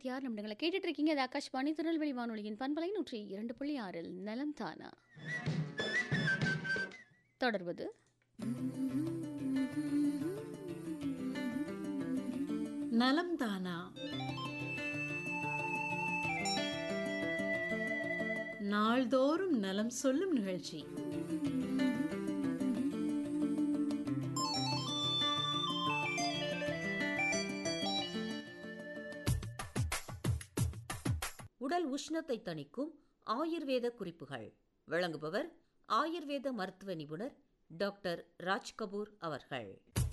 இருபத்தி ஆறு நிமிடங்களை கேட்டுட்டு இருக்கீங்க இது ஆகாஷ்வாணி திருநெல்வேலி வானொலியின் பண்பலை நூற்றி இரண்டு புள்ளி ஆறில் நலம் தானா தொடர்வது நலம் தானா நாள்தோறும் நலம் சொல்லும் நிகழ்ச்சி உடல் உஷ்ணத்தை தணிக்கும் ஆயுர்வேத குறிப்புகள் வழங்குபவர் ஆயுர்வேத மருத்துவ நிபுணர் டாக்டர் ராஜ் கபூர் அவர்கள்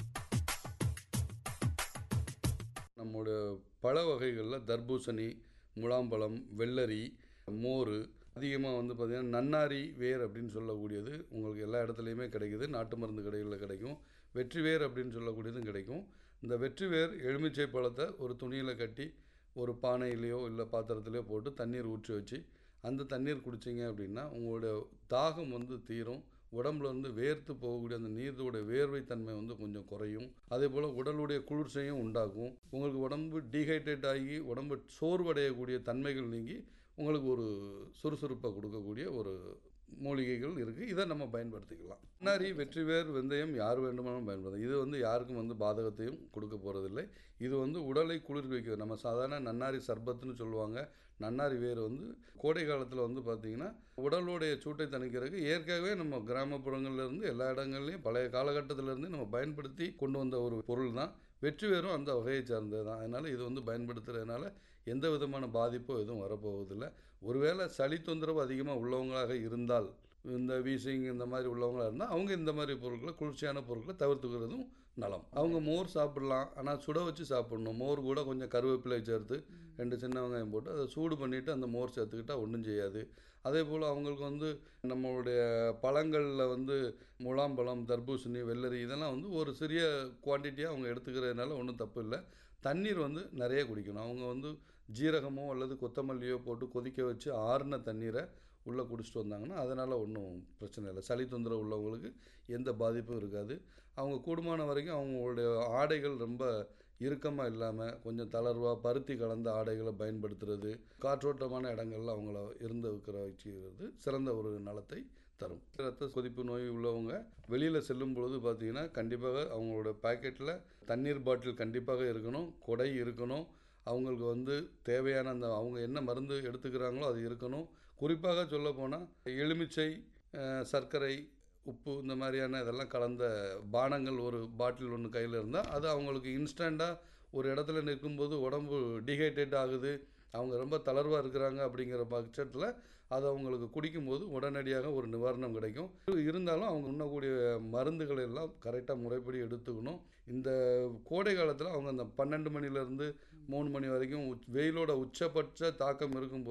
நம்மோட பழ வகைகளில் தர்பூசணி முலாம்பழம் வெள்ளரி மோர் அதிகமாக வந்து பார்த்திங்கன்னா நன்னாரி வேர் அப்படின்னு சொல்லக்கூடியது உங்களுக்கு எல்லா இடத்துலையுமே கிடைக்குது நாட்டு மருந்து கடைகளில் கிடைக்கும் வெற்றி வேர் அப்படின்னு சொல்லக்கூடியதும் கிடைக்கும் இந்த வெற்றி வேர் எலுமிச்சை பழத்தை ஒரு துணியில் கட்டி ஒரு பானையிலையோ இல்லை பாத்திரத்திலையோ போட்டு தண்ணீர் ஊற்றி வச்சு அந்த தண்ணீர் குடிச்சிங்க அப்படின்னா உங்களோட தாகம் வந்து தீரும் உடம்புல வந்து வேர்த்து போகக்கூடிய அந்த நீர்த்தோட வேர்வை தன்மை வந்து கொஞ்சம் குறையும் அதே போல் உடலுடைய குளிர்ச்சியும் உண்டாக்கும் உங்களுக்கு உடம்பு டீஹைட்ரேட் ஆகி உடம்பு சோர்வடையக்கூடிய தன்மைகள் நீங்கி உங்களுக்கு ஒரு சுறுசுறுப்பை கொடுக்கக்கூடிய ஒரு மூலிகைகள் இருக்குது இதை நம்ம பயன்படுத்திக்கலாம் நன்னாரி வெற்றிவேர் வெந்தயம் யார் வேண்டுமானாலும் பயன்படுத்தலாம் இது வந்து யாருக்கும் வந்து பாதகத்தையும் கொடுக்க போகிறதில்லை இது வந்து உடலை குளிர்விக்க நம்ம சாதாரண நன்னாரி சர்பத்துன்னு சொல்லுவாங்க நன்னாரி வேர் வந்து கோடை காலத்தில் வந்து பார்த்திங்கன்னா உடலுடைய சூட்டை தணிக்கிறதுக்கு இயற்கையாகவே நம்ம கிராமப்புறங்கள்ல இருந்து எல்லா இடங்கள்லையும் பழைய காலகட்டத்திலேருந்து நம்ம பயன்படுத்தி கொண்டு வந்த ஒரு பொருள் தான் வெற்றி வேரும் அந்த வகையை சார்ந்தது தான் அதனால் இது வந்து பயன்படுத்துறதுனால எந்த விதமான பாதிப்போ எதுவும் வரப்போவதில்லை ஒருவேளை சளி தொந்தரவு அதிகமாக உள்ளவங்களாக இருந்தால் இந்த வீசிங் இந்த மாதிரி உள்ளவங்களாக இருந்தால் அவங்க இந்த மாதிரி பொருட்களை குளிர்ச்சியான பொருட்களை தவிர்த்துக்கிறதும் நலம் அவங்க மோர் சாப்பிடலாம் ஆனால் சுட வச்சு சாப்பிடணும் மோர் கூட கொஞ்சம் கருவேப்பிலை சேர்த்து ரெண்டு சின்ன வெங்காயம் போட்டு அதை சூடு பண்ணிவிட்டு அந்த மோர் சேர்த்துக்கிட்டால் ஒன்றும் செய்யாது அதே போல் அவங்களுக்கு வந்து நம்மளுடைய பழங்களில் வந்து முலாம்பழம் தர்பூசணி வெள்ளரி இதெல்லாம் வந்து ஒரு சிறிய குவான்டிட்டியாக அவங்க எடுத்துக்கிறதுனால ஒன்றும் தப்பு இல்லை தண்ணீர் வந்து நிறைய குடிக்கணும் அவங்க வந்து ஜீரகமோ அல்லது கொத்தமல்லியோ போட்டு கொதிக்க வச்சு ஆறின தண்ணீரை உள்ளே குடிச்சிட்டு வந்தாங்கன்னா அதனால் ஒன்றும் பிரச்சனை இல்லை சளி தொந்தரவு உள்ளவங்களுக்கு எந்த பாதிப்பும் இருக்காது அவங்க கூடுமான வரைக்கும் அவங்களுடைய ஆடைகள் ரொம்ப இறுக்கமாக இல்லாமல் கொஞ்சம் தளர்வாக பருத்தி கலந்த ஆடைகளை பயன்படுத்துறது காற்றோட்டமான இடங்கள்ல அவங்கள இருந்து வைக்கிற வச்சுக்கிறது சிறந்த ஒரு நலத்தை தரும் ரத்த கொதிப்பு நோய் உள்ளவங்க வெளியில் செல்லும் பொழுது பார்த்தீங்கன்னா கண்டிப்பாக அவங்களோட பாக்கெட்டில் தண்ணீர் பாட்டில் கண்டிப்பாக இருக்கணும் கொடை இருக்கணும் அவங்களுக்கு வந்து தேவையான அந்த அவங்க என்ன மருந்து எடுத்துக்கிறாங்களோ அது இருக்கணும் குறிப்பாக சொல்ல போனால் எலுமிச்சை சர்க்கரை உப்பு இந்த மாதிரியான இதெல்லாம் கலந்த பானங்கள் ஒரு பாட்டில் ஒன்று கையில் இருந்தால் அது அவங்களுக்கு இன்ஸ்டண்ட்டாக ஒரு இடத்துல நிற்கும்போது உடம்பு டீஹைட்ரேட் ஆகுது அவங்க ரொம்ப தளர்வாக இருக்கிறாங்க அப்படிங்கிற பட்சத்தில் அது அவங்களுக்கு குடிக்கும்போது உடனடியாக ஒரு நிவாரணம் கிடைக்கும் இருந்தாலும் அவங்க உண்ணக்கூடிய மருந்துகள் எல்லாம் கரெக்டாக முறைப்படி எடுத்துக்கணும் இந்த கோடை காலத்தில் அவங்க அந்த பன்னெண்டு மணிலேருந்து மூணு மணி வரைக்கும் வெயிலோட உச்சபட்ச தாக்கம் இருக்கும்போது